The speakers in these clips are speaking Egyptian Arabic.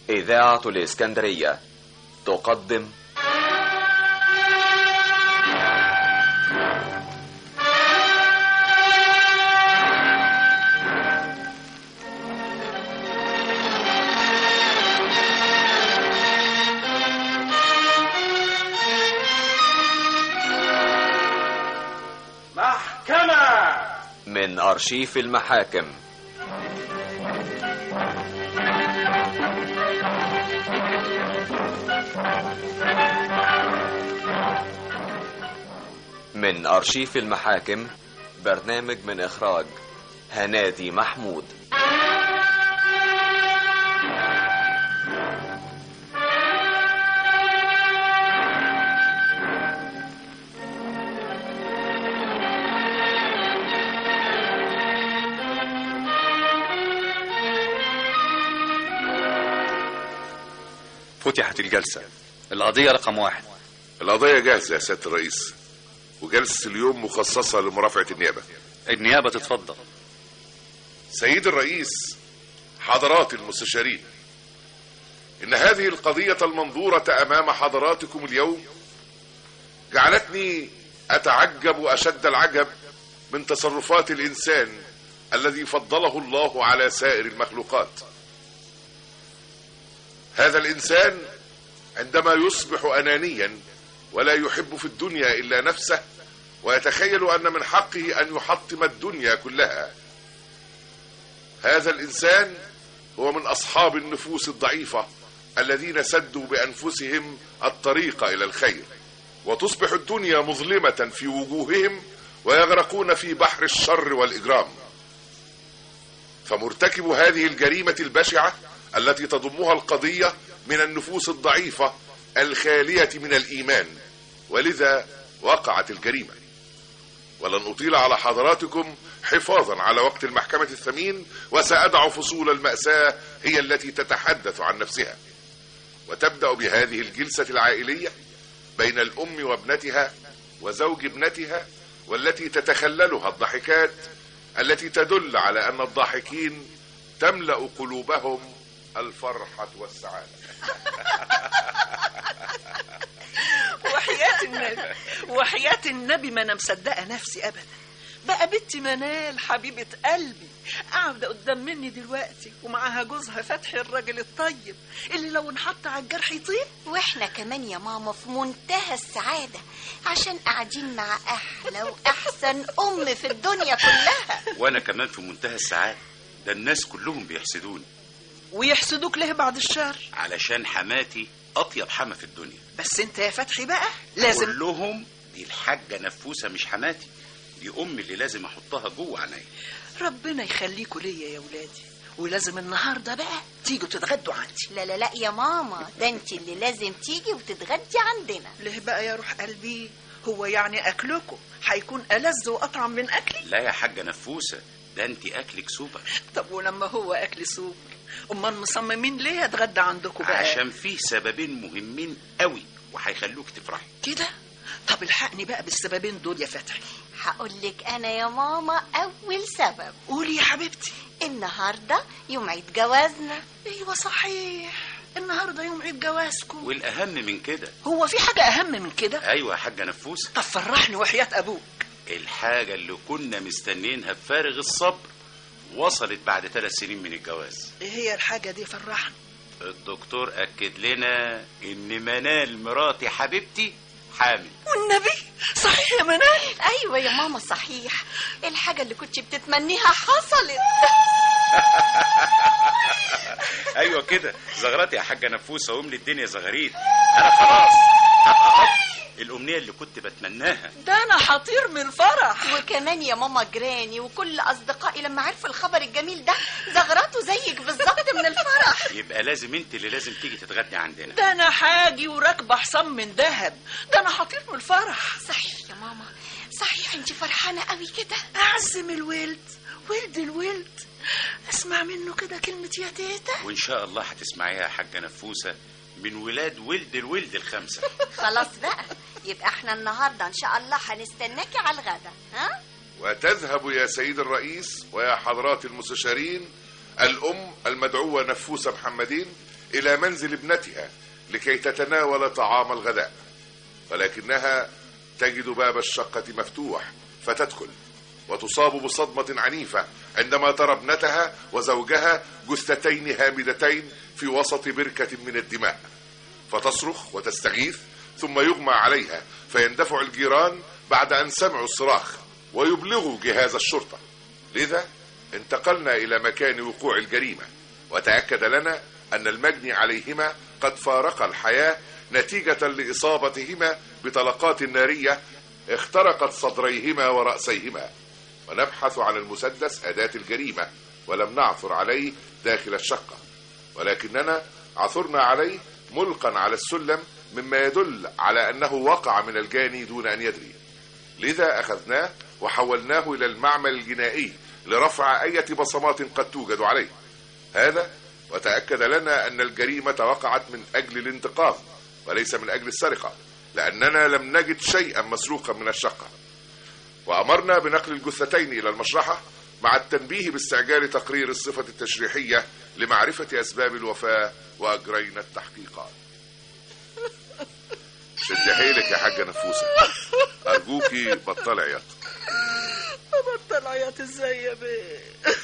إذاعة الإسكندرية تقدم محكمة من أرشيف المحاكم من أرشيف المحاكم برنامج من إخراج هنادي محمود فتحت الجلسة القضية رقم واحد القضية جاهزة يا سيادة الرئيس وجلسة اليوم مخصصة لمرافعة النيابة النيابة تتفضل سيد الرئيس حضرات المستشارين إن هذه القضية المنظورة أمام حضراتكم اليوم جعلتني أتعجب أشد العجب من تصرفات الإنسان الذي فضله الله على سائر المخلوقات هذا الإنسان عندما يصبح أنانيا ولا يحب في الدنيا إلا نفسه ويتخيل أن من حقه أن يحطم الدنيا كلها هذا الإنسان هو من أصحاب النفوس الضعيفة الذين سدوا بأنفسهم الطريق إلى الخير وتصبح الدنيا مظلمة في وجوههم ويغرقون في بحر الشر والإجرام فمرتكب هذه الجريمة البشعة التي تضمها القضية من النفوس الضعيفة الخالية من الإيمان ولذا وقعت الجريمة ولن أطيل على حضراتكم حفاظا على وقت المحكمة الثمين وسأدع فصول المأساة هي التي تتحدث عن نفسها وتبدأ بهذه الجلسة العائلية بين الأم وابنتها وزوج ابنتها والتي تتخللها الضحكات التي تدل على أن الضاحكين تملأ قلوبهم الفرحة والسعادة وحياة النبي وحياة النبي ما انا مصدقه نفسي ابدا بقى بنتي منال حبيبة قلبي قاعدة قدام مني دلوقتي ومعاها جوزها فتحي الراجل الطيب اللي لو انحط على الجرح يطيب واحنا كمان يا ماما في منتهى السعادة عشان قاعدين مع أحلى وأحسن أم في الدنيا كلها وانا كمان في منتهى السعاده ده الناس كلهم بيحسدوني ويحسدوك ليه بعد الشر علشان حماتي اطيب حما في الدنيا بس انت يا فتحي بقى لازم كلهم دي الحاجه نفوسه مش حماتي دي امي اللي لازم احطها جوه عينيا ربنا يخليكوا ليا يا ولادي ولازم النهارده بقى تيجوا تتغدوا عندي لا لا لا يا ماما ده انت اللي لازم تيجي وتتغدي عندنا ليه بقى يا روح قلبي هو يعني اكلكم هيكون ألذ واطعم من اكلي لا يا حاجه نفوسه ده انت اكلك سوبر طب ولما هو اكل سوق امال مصممين ليه اتغدى عندكم بقى عشان فيه سببين مهمين قوي وهيخلوك تفرحي كده طب الحقني بقى بالسببين دول يا فتحي هقول لك أنا يا ماما أول سبب قولي يا حبيبتي النهاردة يوم عيد جوازنا ايوه صحيح النهارده يوم عيد جوازكم والاهم من كده هو في حاجه اهم من كده ايوه يا حاجه نفوسه طب فرحني وحياه ابوك الحاجه اللي كنا مستنيينها بفارغ الصبر وصلت بعد ثلاث سنين من الجواز ايه هي الحاجه دي فرحني الدكتور اكد لنا ان منال مراتي حبيبتي حامل والنبي صحيح يا منال أيوة يا ماما صحيح الحاجة اللي كنت بتتمنيها حصلت ايوه كده زغرتي يا حاجه نفوسه واملي الدنيا زغاريت انا خلاص هبقى أب. الامنيه اللي كنت بتمناها ده انا هطير من الفرح وكمان يا ماما جيراني وكل أصدقائي لما عرفوا الخبر الجميل ده زغرتوا زيك بالظبط من الفرح يبقى لازم انت اللي لازم تيجي تتغدي عندنا ده انا حاجي وراكبه حصان من ذهب ده انا هطير من الفرح صحيح يا ماما صحيح انت فرحانة قوي كده اعزم الولد ولد الولد اسمع منه كده كلمه يا تيتا وان شاء الله هتسمعيها يا حاجه نفوسه من ولاد ولد الولد الخمسه خلاص بقى يبقى احنا النهاردة ان شاء الله هنستناكي على الغدا ها وتذهب يا سيد الرئيس ويا حضرات المستشارين الأم المدعوة نفوسة محمدين إلى منزل ابنتها لكي تتناول طعام الغداء ولكنها تجد باب الشقة مفتوح فتدخل وتصاب بصدمة عنيفة عندما ترى ابنتها وزوجها جثتين هامدتين في وسط بركة من الدماء فتصرخ وتستغيث ثم يغمى عليها فيندفع الجيران بعد أن سمعوا الصراخ ويبلغوا جهاز الشرطة لذا انتقلنا إلى مكان وقوع الجريمة وتأكد لنا أن المجني عليهما قد فارق الحياة نتيجة لإصابتهما بطلقات نارية اخترقت صدريهما ورأسيهما ونبحث عن المسدس أداة الجريمة ولم نعثر عليه داخل الشقة ولكننا عثرنا عليه ملقا على السلم مما يدل على أنه وقع من الجاني دون أن يدري لذا أخذناه وحولناه إلى المعمل الجنائي لرفع أية بصمات قد توجد عليه هذا وتأكد لنا أن الجريمة وقعت من أجل الانتقام وليس من أجل السرقة لأننا لم نجد شيئا مسروقا من الشقة وأمرنا بنقل الجثتين إلى المشرحة مع التنبيه باستعجال تقرير الصفة التشريحية لمعرفة أسباب الوفاة وأجرينا التحقيقات شد حيلك يا حاجة نفوسة أرجوكي بطل عياط ابطل عياط ازاي يا بيه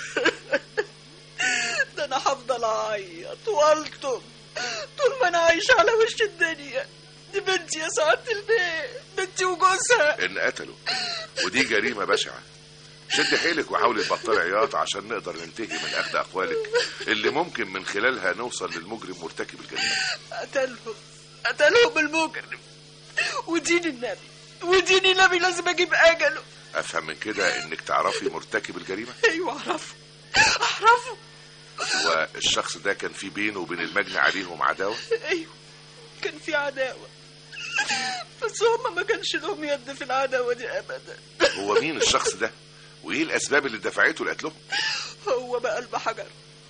ده انا هفضل اعيط والطم طول ما انا عايش على وش الدنيا دي بنتي يا سعادة البيه بنتي وجوزها إن قتلوا ودي جريمة بشعة شد حيلك وحاولي تبطلي عياط عشان نقدر ننتهي من أخذ أقوالك اللي ممكن من خلالها نوصل للمجرم مرتكب الجريمة قتلهم قتلهم المجرم ودين النبي ودين النبي لازم اجيب اجله أفهم من كده إنك تعرفي مرتكب الجريمة ايوه اعرفه اعرفه والشخص ده كان في بينه وبين المجني عليهم عداوة ايوه كان في عداوه بس هما ما كانش لهم يد في العداوه دي ابدا هو مين الشخص ده وإيه الأسباب اللي دفعته لقتلهم هو بقى البحجر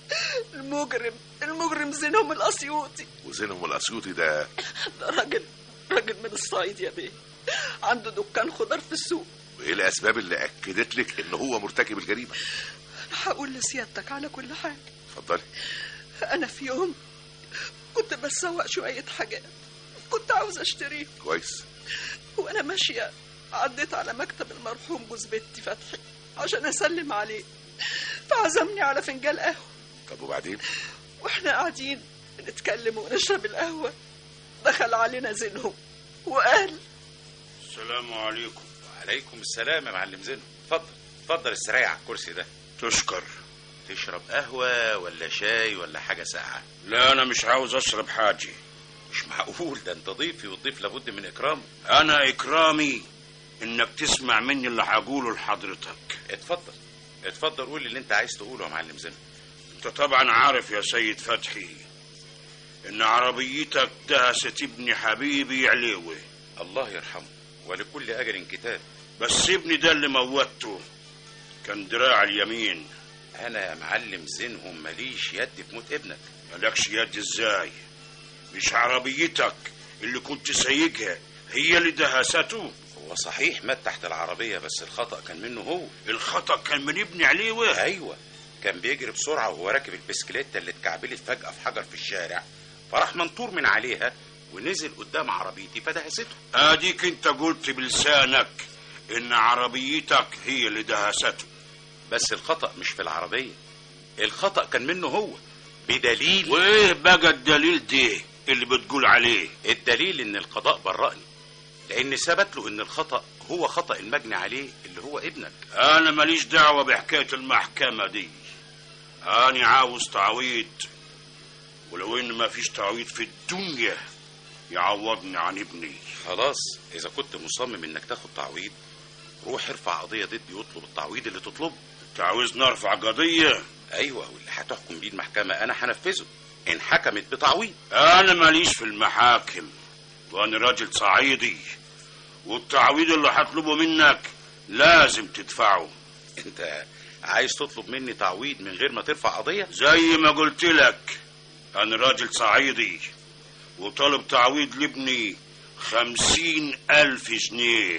المجرم المجرم زينهم الاسيوطي وزينهم الأسيوطي ده ده راجل راجل من الصعيد يا بيه عنده دكان خضار في السوق وإيه الأسباب اللي أكدت لك إن هو مرتكب الجريمة انا هقول لسيادتك على كل حاجه اتفضلي انا في يوم كنت بسوق شويه حاجات كنت عاوز اشتريه كويس وانا ماشيه عديت على مكتب المرحوم جوز بنتي فتحي عشان اسلم عليه فعزمني على فنجان قهوه طب وبعدين واحنا قاعدين بنتكلم ونشرب القهوه دخل علينا زينهم وقال السلام عليكم وعليكم السلام يا معلم زينو اتفضل اتفضل استريح على الكرسي ده تشكر تشرب قهوة ولا شاي ولا حاجة ساقعة لا انا مش عاوز اشرب حاجه مش معقول ده انت ضيفي والضيف لابد من اكرامه انا اكرامي انك تسمع مني اللي هقوله لحضرتك اتفضل اتفضل قول اللي انت عايز تقوله يا معلم زينو انت طبعا عارف يا سيد فتحي ان عربيتك دهست ابني حبيبي عليوي الله يرحمه ولكل اجل كتاب بس ابني ده اللي موتته كان دراع اليمين انا يا معلم زينهم ماليش يد في موت ابنك مالكش يد ازاي مش عربيتك اللي كنت سايقها هي اللي دهسته هو صحيح مات تحت العربية بس الخطأ كان منه هو الخطأ كان من ابني عليوي ايوه كان بيجري بسرعة وهو راكب البسكليتة اللي اتكعبلت فجأة في حجر في الشارع فراح منطور من عليها ونزل قدام عربيتي فدهسته اديك انت قلت بلسانك ان عربيتك هي اللي دهسته بس الخطأ مش في العربية الخطأ كان منه هو بدليل وايه بقى الدليل ده اللي بتقول عليه الدليل ان القضاء برأني لان ثبت له ان الخطأ هو خطأ المجني عليه اللي هو ابنك انا ماليش دعوة بحكاية المحكمة دي انا عاوز تعويض ولو ان ما فيش تعويض في الدنيا يعوضني عن ابني خلاص اذا كنت مصمم انك تاخد تعويض روح ارفع قضية ضدي واطلب التعويض اللي تطلبه انت عاوزني ارفع قضية ايوه واللي هتحكم بيه المحكمة انا هنفذه ان حكمت بتعويض انا ماليش في المحاكم وانا راجل صعيدي والتعويض اللي هطلبه منك لازم تدفعه انت عايز تطلب مني تعويض من غير ما ترفع قضية زي ما قلت لك انا راجل صعيدي وطالب تعويض لابني خمسين الف جنيه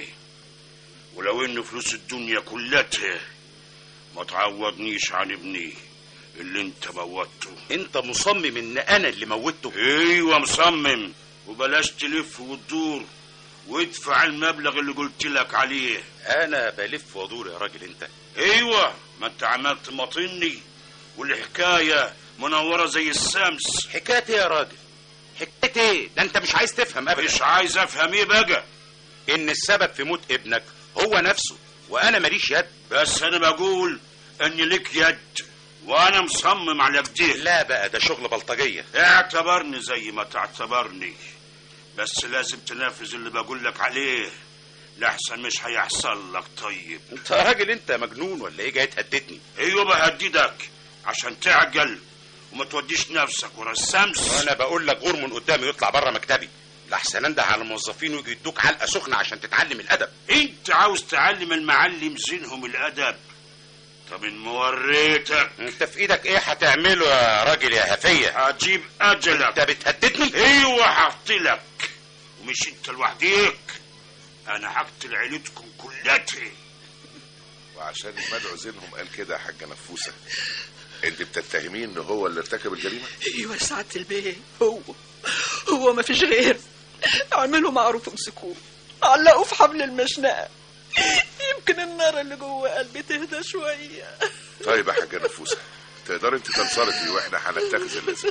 ولو ان فلوس الدنيا كلتها ما تعوضنيش عن ابني اللي انت موته انت مصمم ان انا اللي موته ايوه مصمم وبلاش تلف وتدور وادفع المبلغ اللي قلت لك عليه انا بلف وادور يا راجل انت ايوه ما انت عملت مطني والحكايه منوره زي الشمس حكايه ايه يا راجل حكايه ايه ده انت مش عايز تفهم ابدا مش عايز افهم ايه بقى ان السبب في موت ابنك هو نفسه وانا ماليش يد بس انا بقول ان لك يد وانا مصمم على كده لا بقى ده شغل بلطجيه اعتبرني زي ما تعتبرني بس لازم تنفذ اللي بقول لك عليه لحسن مش هيحصل لك طيب انت يا راجل انت مجنون ولا ايه جاي تهددني ايوه بهددك عشان تعجل وما توديش نفسك ورا الشمس وانا بقول لك غور من قدامي يطلع بره مكتبي لحسن انده على الموظفين ويجي يدوك علقه سخنه عشان تتعلم الادب انت عاوز تعلم المعلم زينهم الادب طب ان موريتك انت في ايدك ايه هتعمله يا راجل يا هفيه هجيب اجلك انت بتهددني ايوه هقتلك ومش انت لوحديك انا هقتل عيلتكم كلتها وعشان المدعو زينهم قال كده يا حاجه نفوسه انت بتتهمين ان هو اللي ارتكب الجريمه ايوه يا سعاده البيه هو هو ما فيش غير اعملوا معروف امسكوه علقوه في حبل المشنقه يمكن النار اللي جوه قلبي تهدى شويه طيب يا حاجه نفوسه تقدر انت تنصرفي واحنا هنتخذ اللازم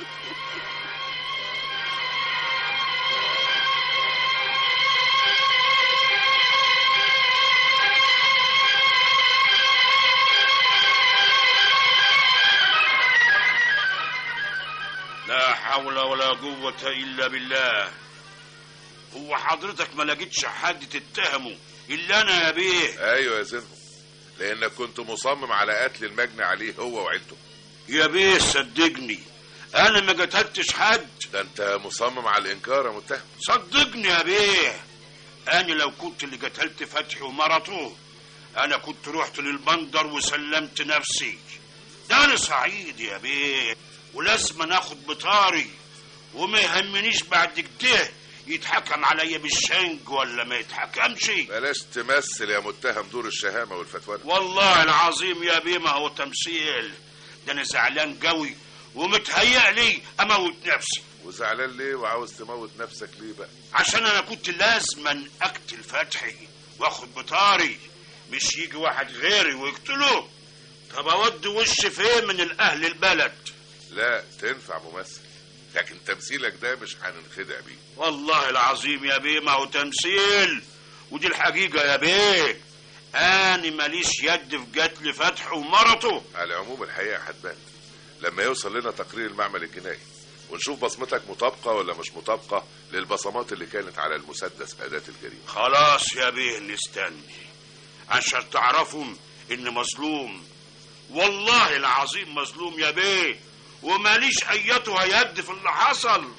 لا حول ولا قوة إلا بالله هو حضرتك ما لقيتش حد تتهمه إلا أنا يا بيه ايوه يا زينهم لانك كنت مصمم على قتل المجني عليه هو وعيلته يا بيه صدقني أنا ما قتلتش حد ده انت مصمم على الانكار يا متهم صدقني يا بيه أنا لو كنت اللي قتلت فتحي ومرته أنا كنت رحت للبندر وسلمت نفسي ده أنا سعيد يا بيه ولازم ناخد بطاري وما يهمنيش بعد كده يتحكم عليا بالشنج ولا ما يتحكمش بلاش تمثل يا متهم دور الشهامه والفتوى والله العظيم يا بيه ما هو تمثيل ده انا زعلان قوي ومتهيأ لي اموت نفسي وزعلان ليه وعاوز تموت نفسك ليه بقى عشان انا كنت لازما اقتل فتحي واخد بطاري مش يجي واحد غيري ويقتله طب اودي وش فين من الاهل البلد لا تنفع ممثل لكن تمثيلك ده مش هننخدع بيه والله العظيم يا بيه ما هو تمثيل ودي الحقيقة يا بيه أنا ماليش يد في قتل فتح ومرته على العموم الحقيقه هتبان لما يوصل لنا تقرير المعمل الجنائي ونشوف بصمتك مطابقه ولا مش مطابقه للبصمات اللي كانت على المسدس اداه الجريمه خلاص يا بيه نستني عشان تعرفوا إن مظلوم والله العظيم مظلوم يا بيه وماليش أيتها يد في اللي حصل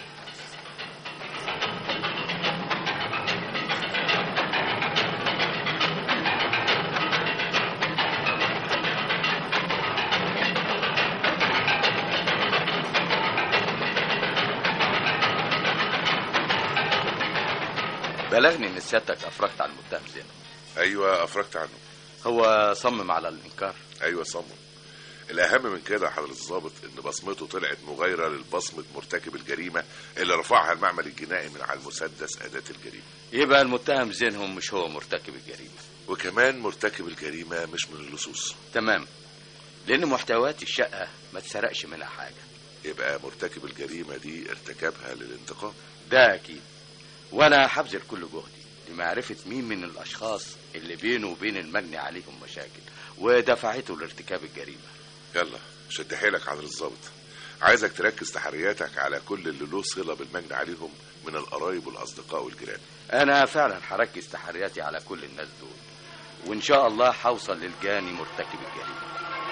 بلغني ان سيادتك افرجت عن المتهم زينب ايوه افرجت عنه هو صمم على الانكار ايوه صمم الاهم من كده يا حضره الضابط ان بصمته طلعت مغايره للبصمه مرتكب الجريمه اللي رفعها المعمل الجنائي من على المسدس اداه الجريمه يبقى المتهم زينهم مش هو مرتكب الجريمه وكمان مرتكب الجريمه مش من اللصوص تمام لان محتويات الشقه ما تسرقش منها حاجه يبقى مرتكب الجريمه دي ارتكبها للانتقام ده اكيد وانا هبذل كل جهدي لمعرفه مين من الاشخاص اللي بينه وبين المجني عليهم مشاكل ودفعته لارتكاب الجريمه يلا شد حيلك حضر الضابط عايزك تركز تحرياتك على كل اللي له صله بالمجني عليهم من القرايب والاصدقاء والجيران انا فعلا هركز تحرياتي على كل الناس دول وان شاء الله هوصل للجاني مرتكب الجريمه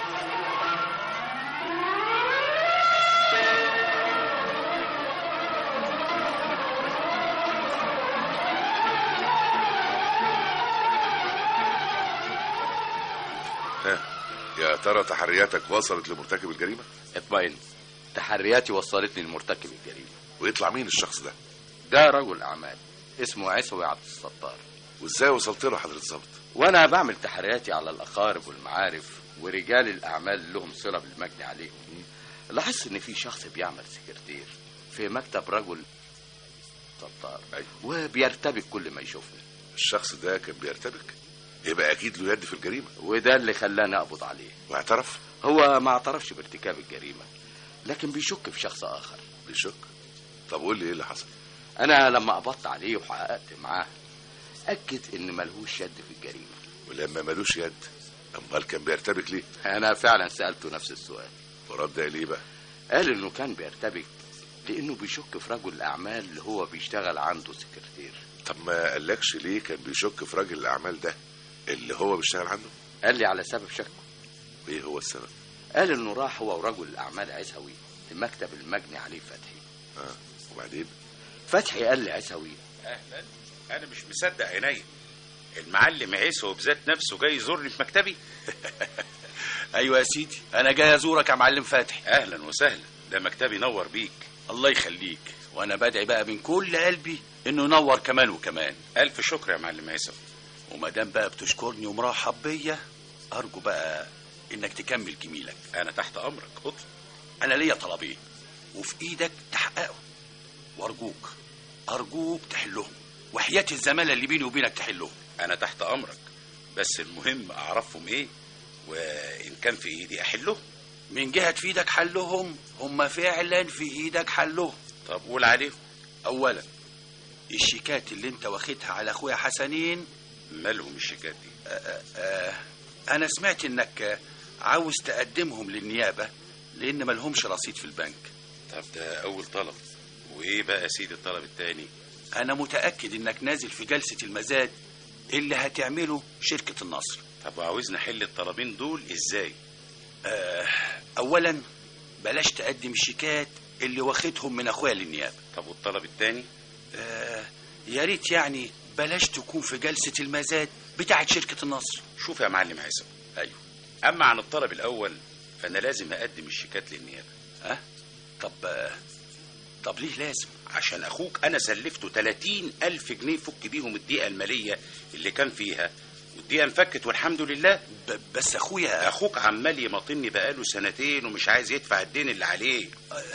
ها يا ترى تحرياتك وصلت لمرتكب الجريمه اطمئن تحرياتي وصلتني لمرتكب الجريمه ويطلع مين الشخص ده ده رجل اعمال اسمه عيسوي عبد الستار وازاي وصلت له حضره الضابط وانا بعمل تحرياتي على الاقارب والمعارف ورجال الاعمال لهم صله بالمجني عليهم لاحظت ان في شخص بيعمل سكرتير في مكتب رجل ستار أيوة. وبيرتبك كل ما يشوفني الشخص ده كان بيرتبك يبقى اكيد له يد في الجريمه وده اللي خلاني اقبض عليه واعترف هو ما اعترفش بارتكاب الجريمه لكن بيشك في شخص اخر بيشك طب قول لي ايه اللي حصل انا لما قبضت عليه وحققت معاه اكد ان ملهوش يد في الجريمه ولما ملوش يد امال كان بيرتبك ليه انا فعلا سالته نفس السؤال ورد قال ايه بقى قال انه كان بيرتبك لانه بيشك في رجل الاعمال اللي هو بيشتغل عنده سكرتير طب ما قالكش ليه كان بيشك في راجل الاعمال ده اللي هو بيشتغل عنده قال لي على سبب شكه ايه هو السبب قال انه راح هو ورجل الاعمال عيسوي لمكتب المجني عليه فتحي اه وبعدين فتحي قال لي عيسوي اهلا انا مش مصدق عينيا المعلم عيسو بذات نفسه جاي يزورني في مكتبي ايوه يا سيدي انا جاي ازورك يا معلم فتحي اهلا وسهلا ده مكتبي نور بيك الله يخليك وانا بدعي بقى من كل قلبي انه ينور كمان وكمان الف شكر يا معلم عيسو وما دام بقى بتشكرني ومرحب بيا ارجو بقى انك تكمل جميلك انا تحت امرك اطلب انا ليا طلبين وفي ايدك تحققهم وارجوك ارجوك تحلهم وحياة الزمالة اللي بيني وبينك تحلهم انا تحت امرك بس المهم اعرفهم ايه وان كان في ايدي احلهم من جهة في ايدك حلهم هم فعلا في ايدك حلهم طب قول عليهم اولا الشيكات اللي انت واخدها على اخويا حسنين مالهم الشيكات دي آه، آه، انا سمعت انك آه، عاوز تقدمهم للنيابة لان ملهمش رصيد في البنك طب ده اول طلب وايه بقى يا سيدي الطلب التاني انا متأكد انك نازل في جلسة المزاد اللي هتعمله شركة النصر طب وعاوزني احل الطلبين دول ازاي آه، اولا بلاش تقدم الشيكات اللي واخدهم من اخويا للنيابة طب والطلب التاني آه، يا ريت يعني بلاش تكون في جلسة المزاد بتاعت شركة النصر شوف يا معلم عيسى ايوه اما عن الطلب الاول فانا لازم اقدم الشيكات للنيابه ها طب آه، طب ليه لازم عشان اخوك انا سلفته 30 الف جنيه فك بيهم الدقيقه الماليه اللي كان فيها والدقيقه انفكت والحمد لله ب- بس اخويا اخوك عمال يماطلني بقاله سنتين ومش عايز يدفع الدين اللي عليه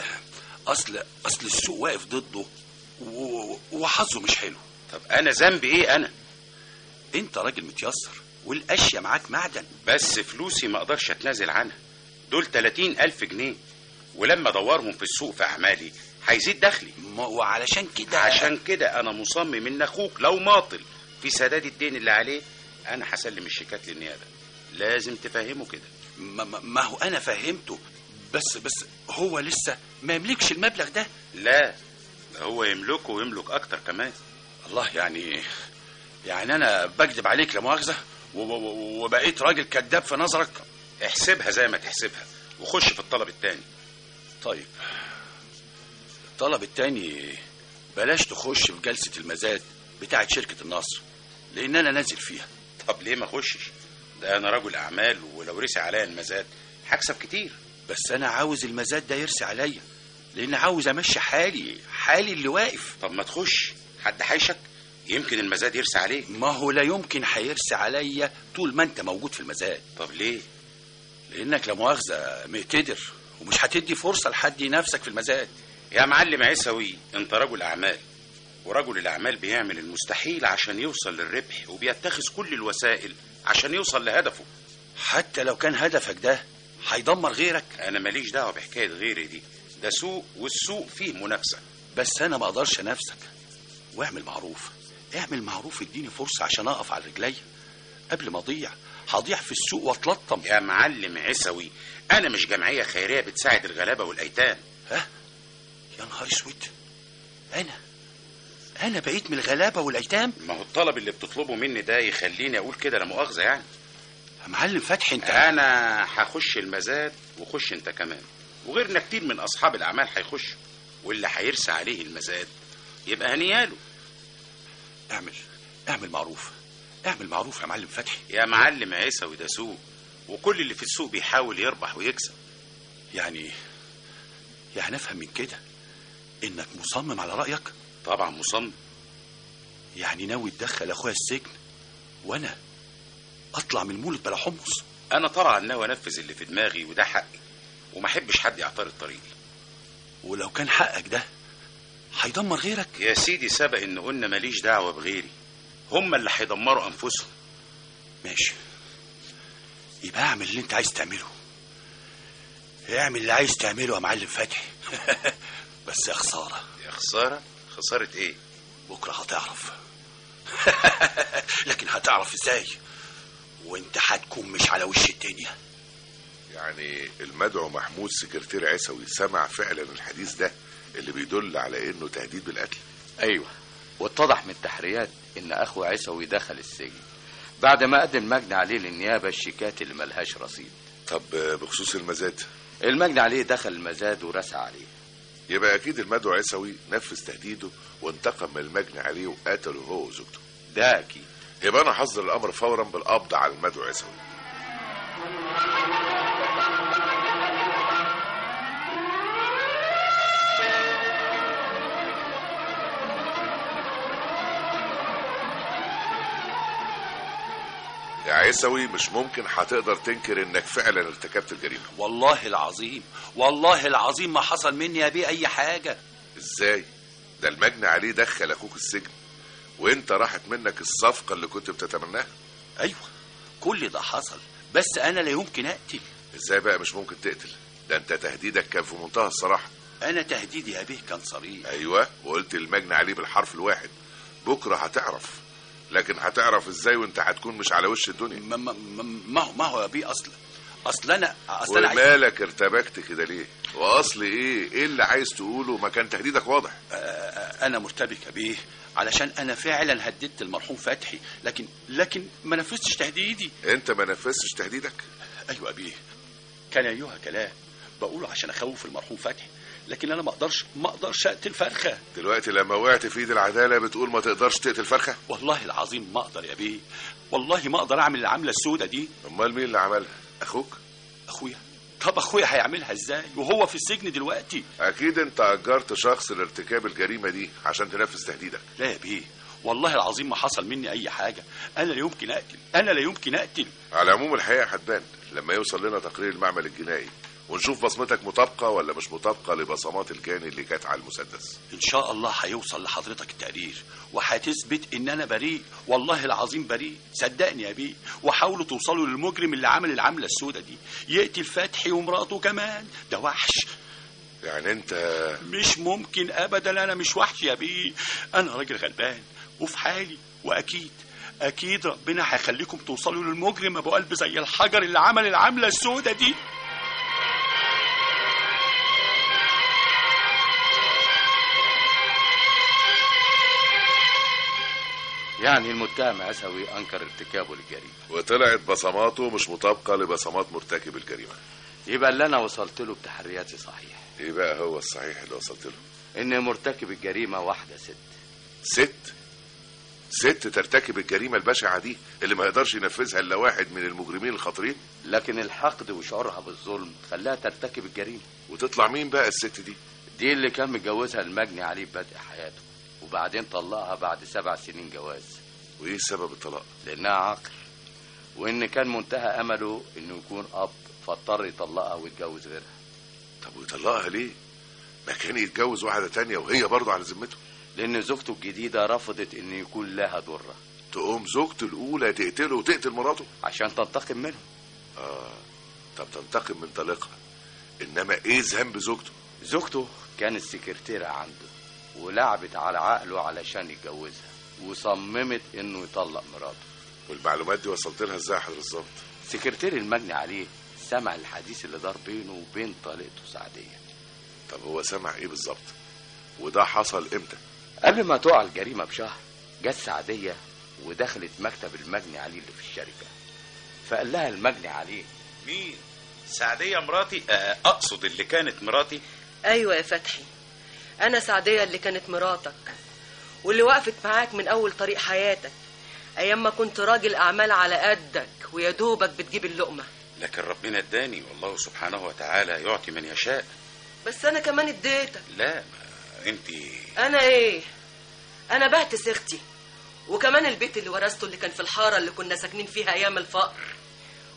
اصل اصل السوق واقف ضده و- وحظه مش حلو طب انا ذنبي ايه انا انت راجل متيسر والاشياء معاك معدن بس فلوسي ما اقدرش اتنازل عنها دول 30 الف جنيه ولما ادورهم في السوق في اعمالي هيزيد دخلي ما- وعلشان كده عشان كده انا مصمم ان اخوك لو ماطل في سداد الدين اللي عليه انا هسلم الشيكات للنيابه لازم تفهمه كده ما, ما- ما هو انا فهمته بس بس هو لسه ما يملكش المبلغ ده لا ده هو يملكه ويملك اكتر كمان الله يعني يعني انا بكذب عليك لا مؤاخذه و- و- وبقيت راجل كذاب في نظرك احسبها زي ما تحسبها وخش في الطلب التاني طيب الطلب التاني بلاش تخش في جلسة المزاد بتاعت شركة النصر لأن أنا نازل فيها طب ليه ما اخشش ده انا رجل اعمال ولو رسي عليا المزاد هكسب كتير بس أنا عاوز المزاد ده يرسي عليا لأن عاوز أمشي حالي حالي اللي واقف طب ما تخش حد حيشك يمكن المزاد يرسي عليك ما هو لا يمكن هيرسي عليا طول ما أنت موجود في المزاد طب ليه لأنك لا مؤاخذة مقتدر ومش هتدي فرصة لحد ينافسك في المزاد يا معلم عيسوي انت رجل اعمال ورجل الاعمال بيعمل المستحيل عشان يوصل للربح وبيتخذ كل الوسائل عشان يوصل لهدفه حتى لو كان هدفك ده هيدمر غيرك انا ماليش دعوه بحكايه غيري دي ده سوق والسوق فيه منافسه بس انا ما اقدرش انافسك واعمل معروف اعمل معروف اديني فرصه عشان اقف على رجلي قبل ما اضيع هضيع في السوق واتلطم يا معلم عيسوي انا مش جمعيه خيريه بتساعد الغلابه والايتام ها يا نهار اسود انا انا بقيت من الغلابه والايتام ما هو الطلب اللي بتطلبه مني ده يخليني اقول كده لا مؤاخذه يعني يا معلم فتحي انت انا هخش المزاد وخش انت كمان وغيرنا كتير من اصحاب الاعمال هيخشوا واللي هيرسى عليه المزاد يبقى هنياله اعمل اعمل معروف اعمل معروف يا معلم فتحي يا معلم عيسوي ده سوق وكل اللي في السوق بيحاول يربح ويكسب يعني يعني افهم من كده انك مصمم على رايك طبعا مصمم يعني ناوي تدخل اخويا السجن وانا اطلع من المولد بلا حمص انا طبعا ناوي انفذ اللي في دماغي وده حقي وما احبش حد يعترض طريقي ولو كان حقك ده هيدمر غيرك يا سيدي سبق ان قلنا ماليش دعوه بغيري هم اللي هيدمروا انفسهم ماشي يبقى اعمل اللي انت عايز تعمله اعمل اللي عايز تعمله يا معلم فتحي بس يا خساره يا خساره خساره ايه بكره هتعرف لكن هتعرف ازاي وانت هتكون مش على وش الدنيا يعني المدعو محمود سكرتير عيسوي سمع فعلا الحديث ده اللي بيدل على انه تهديد بالقتل ايوه واتضح من التحريات ان اخو عيسوي دخل السجن بعد ما قدم مجني عليه للنيابه الشيكات اللي ملهاش رصيد طب بخصوص المزاد المجني عليه دخل المزاد ورسى عليه يبقى اكيد المدعو عيسوي نفذ تهديده وانتقم من المجني عليه وقتله هو وزوجته ده اكيد يبقى انا حظر الامر فورا بالقبض على المدعو عيسوي يا عيسوي مش ممكن هتقدر تنكر انك فعلا ارتكبت الجريمه والله العظيم والله العظيم ما حصل مني يا بيه اي حاجه ازاي ده المجني عليه دخل اخوك السجن وانت راحت منك الصفقه اللي كنت بتتمناها ايوه كل ده حصل بس انا لا يمكن اقتل ازاي بقى مش ممكن تقتل ده انت تهديدك كان في منتهى الصراحه انا تهديدي يا بيه كان صريح ايوه وقلت المجني عليه بالحرف الواحد بكره هتعرف لكن هتعرف ازاي وانت هتكون مش على وش الدنيا ما ما ما- ما هو ما هو يا بيه اصلا اصل انا اصل انا عايز- ومالك ارتبكت كده ليه واصل ايه ايه اللي عايز تقوله ما كان تهديدك واضح آه، انا مرتبك يا بيه علشان انا فعلا هددت المرحوم فتحي لكن لكن ما نفذتش تهديدي انت ما نفذتش تهديدك ايوه يا بيه كان ايها كلام بقوله عشان اخوف المرحوم فتحي لكن انا ما اقدرش ما اقدرش اقتل فرخه دلوقتي لما وقعت في ايد العداله بتقول ما تقدرش تقتل فرخه والله العظيم ما اقدر يا بيه والله ما اقدر اعمل العمله السوداء دي امال مين اللي عملها اخوك اخويا طب اخويا هيعملها ازاي وهو في السجن دلوقتي اكيد انت اجرت شخص لارتكاب الجريمه دي عشان تنفذ تهديدك لا يا بيه والله العظيم ما حصل مني اي حاجه انا لا يمكن اقتل انا لا يمكن اقتل على العموم الحقيقه هتبان لما يوصل لنا تقرير المعمل الجنائي ونشوف بصمتك مطابقه ولا مش مطابقه لبصمات الجاني اللي كانت على المسدس ان شاء الله هيوصل لحضرتك التقرير وهتثبت ان انا بريء والله العظيم بريء صدقني يا بيه وحاولوا توصلوا للمجرم اللي عمل العمله السوداء دي يقتل فتحي ومراته كمان ده وحش يعني انت مش ممكن ابدا انا مش وحش يا بيه انا راجل غلبان وفي حالي واكيد اكيد ربنا هيخليكم توصلوا للمجرم ابو قلب زي الحجر اللي عمل العمله السوداء دي يعني المتهم عيسوي انكر ارتكابه للجريمه وطلعت بصماته مش مطابقه لبصمات مرتكب الجريمه يبقى اللي انا وصلت له بتحرياتي صحيح ايه بقى هو الصحيح اللي وصلت له ان مرتكب الجريمه واحده ست ست ست ترتكب الجريمه البشعه دي اللي ما يقدرش ينفذها الا واحد من المجرمين الخطيرين لكن الحقد وشعورها بالظلم خلاها ترتكب الجريمه وتطلع مين بقى الست دي دي اللي كان متجوزها المجني عليه ببدء حياته وبعدين طلقها بعد سبع سنين جواز وايه سبب الطلاق لانها عاقل وان كان منتهى امله انه يكون اب فاضطر يطلقها ويتجوز غيرها طب ويطلقها ليه ما كان يتجوز واحده تانية وهي برضه على ذمته لان زوجته الجديده رفضت انه يكون لها ضره تقوم زوجته الاولى تقتله وتقتل مراته عشان تنتقم منه اه طب تنتقم من طليقها انما ايه ذنب زوجته زوجته كانت سكرتيرة عنده ولعبت على عقله علشان يتجوزها وصممت انه يطلق مراته والمعلومات دي وصلت لها ازاي يا حضرة الظابط سكرتير المجني عليه سمع الحديث اللي دار بينه وبين طليقته سعدية طب هو سمع ايه بالظبط وده حصل امتى قبل ما تقع الجريمة بشهر جت سعدية ودخلت مكتب المجني عليه اللي في الشركة فقال لها المجني عليه مين سعديه مراتي آه، اقصد اللي كانت مراتي ايوه يا فتحي انا سعديه اللي كانت مراتك واللي وقفت معاك من اول طريق حياتك ايام ما كنت راجل اعمال على قدك ويا دوبك بتجيب اللقمه لكن ربنا اداني والله سبحانه وتعالى يعطي من يشاء بس انا كمان اديتك لا ما انت انا ايه انا بعت صيغتي وكمان البيت اللي ورثته اللي كان في الحاره اللي كنا ساكنين فيها ايام الفقر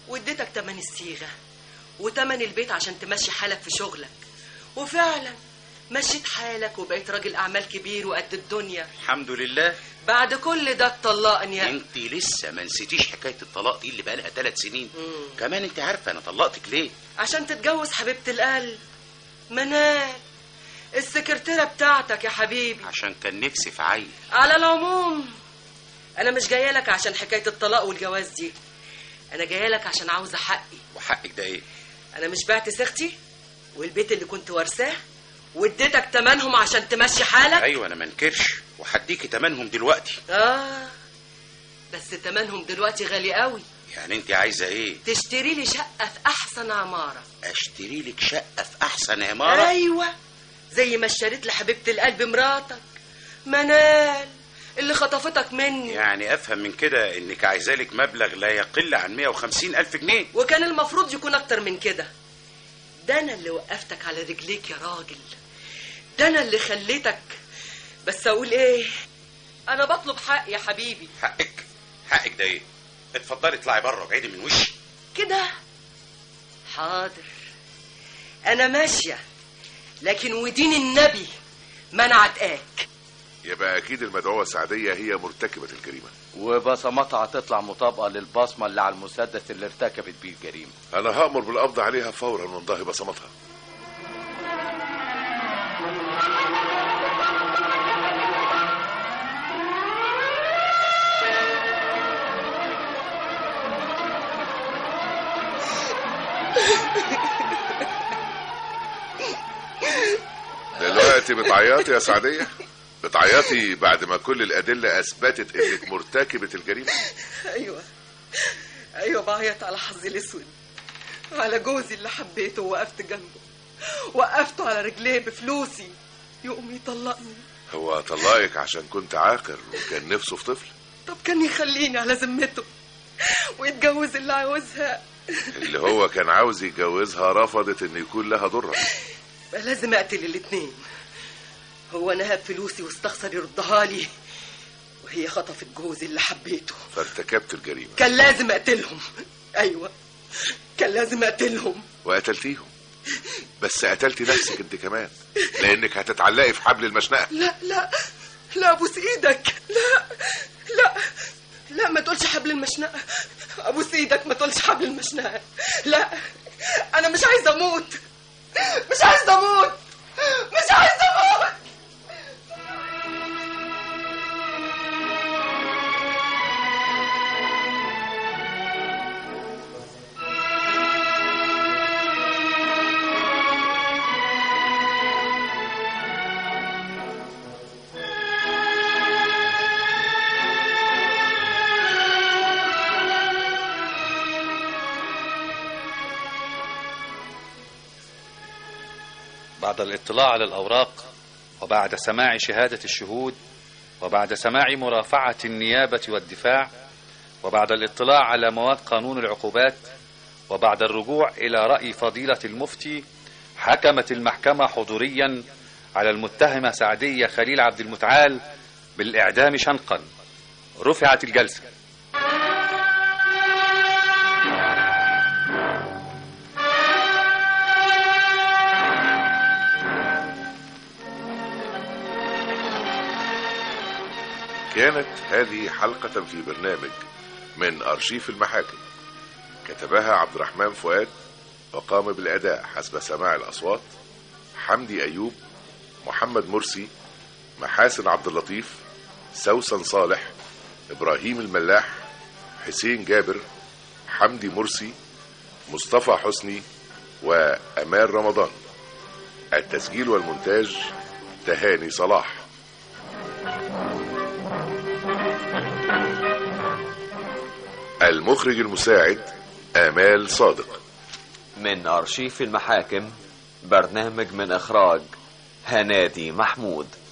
واديتك تمن الصيغة وتمن البيت عشان تمشي حالك في شغلك وفعلا مشيت حالك وبقيت راجل أعمال كبير وقد الدنيا الحمد لله بعد كل ده اتطلقني يا انت لسه ما نسيتيش حكايه الطلاق دي اللي بقالها ثلاث سنين كمان انت عارفه انا طلقتك ليه عشان تتجوز حبيبة القلب منال السكرتيرة بتاعتك يا حبيبي عشان كان نفسي في عيل على العموم انا مش جايه لك عشان حكايه الطلاق والجواز دي انا جايه لك عشان عاوزه حقي وحقك ده ايه انا مش بعت سختي والبيت اللي كنت وارثاه واديتك تمنهم عشان تمشي حالك ايوه انا ما انكرش وهديكي تمنهم دلوقتي اه بس تمنهم دلوقتي غالي قوي يعني انت عايزه ايه تشتري لي شقه في احسن عماره اشتري لك شقه في احسن عماره ايوه زي ما اشتريت لحبيبه القلب مراتك منال اللي خطفتك مني يعني افهم من كده انك عايزه لك مبلغ لا يقل عن 150 الف جنيه وكان المفروض يكون اكتر من كده ده انا اللي وقفتك على رجليك يا راجل ده انا اللي خليتك بس اقول ايه انا بطلب حق يا حبيبي حقك حقك ده ايه اتفضلي اطلعي بره ابعدي من وشي كده حاضر انا ماشيه لكن ودين النبي منعت اك يبقى اكيد المدعوه سعديه هي مرتكبه الجريمه وبصماتها هتطلع مطابقة للبصمة اللي على المسدس اللي ارتكبت بيه الجريمة انا هامر بالقبض عليها فورا ونضاهي بصمتها دلوقتي بتعيطي يا سعديه بتعيطي بعد ما كل الادله اثبتت انك مرتكبه الجريمه ايوه ايوه بعيط على حظي الاسود على جوزي اللي حبيته ووقفت جنبه وقفته على رجليه بفلوسي يقوم يطلقني هو طلقك عشان كنت عاقر وكان نفسه في طفل طب كان يخليني على ذمته ويتجوز اللي عاوزها اللي هو كان عاوز يتجوزها رفضت ان يكون لها ضرة بقى لازم اقتل الاتنين هو نهب فلوسي واستخسر يردها لي وهي خطفت جوزي اللي حبيته فارتكبت الجريمة كان لازم اقتلهم ايوه كان لازم اقتلهم وقتلتيهم بس قتلتي نفسك انت كمان لانك هتتعلقي في حبل المشنقة لا لا لا ابوس ايدك لا لا لا ما تقولش حبل المشنقه ابوس ايدك ما تقولش حبل المشنقه لا انا مش عايزه اموت مش عايزه اموت مش عايزه اموت بعد الاطلاع على الأوراق وبعد سماع شهادة الشهود وبعد سماع مرافعة النيابة والدفاع وبعد الاطلاع على مواد قانون العقوبات وبعد الرجوع إلى رأي فضيلة المفتي حكمت المحكمة حضوريا على المتهمة سعدية خليل عبد المتعال بالإعدام شنقا رفعت الجلسة كانت هذه حلقة في برنامج من أرشيف المحاكم كتبها عبد الرحمن فؤاد وقام بالأداء حسب سماع الأصوات حمدي أيوب محمد مرسي محاسن عبد اللطيف سوسن صالح إبراهيم الملاح حسين جابر حمدي مرسي مصطفى حسني وأمال رمضان التسجيل والمونتاج تهاني صلاح المخرج المساعد آمال صادق من أرشيف المحاكم برنامج من إخراج هنادي محمود